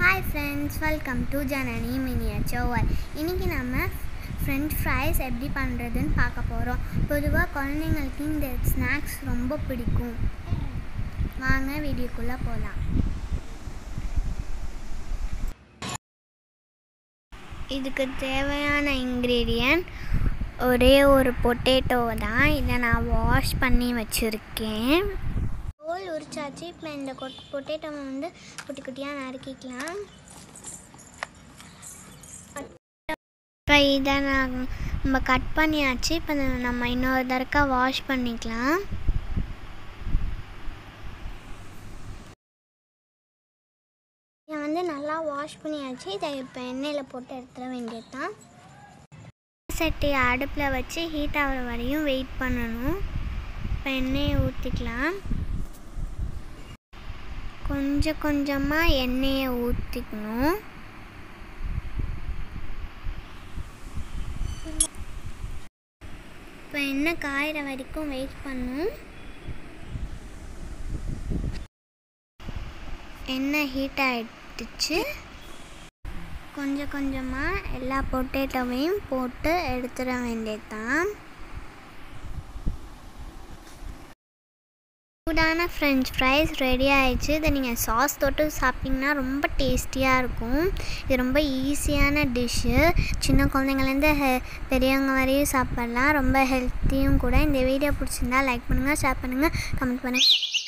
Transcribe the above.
hi friends welcome to Janani miniature ஒய் இன்றைக்கி நம்ம ஃப்ரெஞ்ச் ஃப்ரைஸ் எப்படி பண்ணுறதுன்னு பார்க்க போகிறோம் பொதுவாக குழந்தைங்களுக்கு இந்த ஸ்நாக்ஸ் ரொம்ப பிடிக்கும் வாங்க வீடியோக்குள்ளே போகலாம் இதுக்கு தேவையான இன்க்ரீடியன்ட் ஒரே ஒரு பொட்டேட்டோ தான் இதை நான் வாஷ் பண்ணி வச்சுருக்கேன் தோல் உரிச்சாச்சு இப்போ இந்த கொட் பொட்டேட்டோவை வந்து குட்டி குட்டியாக நறுக்கிக்கலாம் இப்போ இதை நான் நம்ம கட் பண்ணியாச்சு இப்போ நம்ம இன்னொரு தடக்கா வாஷ் பண்ணிக்கலாம் இதை வந்து நல்லா வாஷ் பண்ணியாச்சு இதை இப்போ எண்ணெயில் போட்டு எடுத்துட வேண்டியது தான் சட்டியை அடுப்பில் வச்சு ஹீட் ஆகிற வரையும் வெயிட் பண்ணணும் இப்போ எண்ணெயை ஊற்றிக்கலாம் கொஞ்சம் கொஞ்சமாக எண்ணெயை ஊற்றிக்கணும் இப்போ எண்ணெய் காயிற வரைக்கும் வெயிட் பண்ணும் எண்ணெய் ஹீட் ஆகிடுச்சு கொஞ்சம் கொஞ்சமாக எல்லா பொட்டேட்டோவையும் போட்டு எடுத்துட வேண்டியது தான் சூடான ஃப்ரெஞ்ச் ஃப்ரைஸ் ரெடி ஆயிடுச்சு இதை நீங்கள் சாஸ் தொட்டு சாப்பிட்டிங்கன்னா ரொம்ப டேஸ்டியாக இருக்கும் இது ரொம்ப ஈஸியான டிஷ்ஷு சின்ன குழந்தைங்கலேருந்து ஹெ பெரியவங்க வரையும் சாப்பிட்லாம் ரொம்ப ஹெல்த்தியும் கூட இந்த வீடியோ பிடிச்சிருந்தா லைக் பண்ணுங்கள் ஷேர் பண்ணுங்கள் கமெண்ட் பண்ணுங்கள்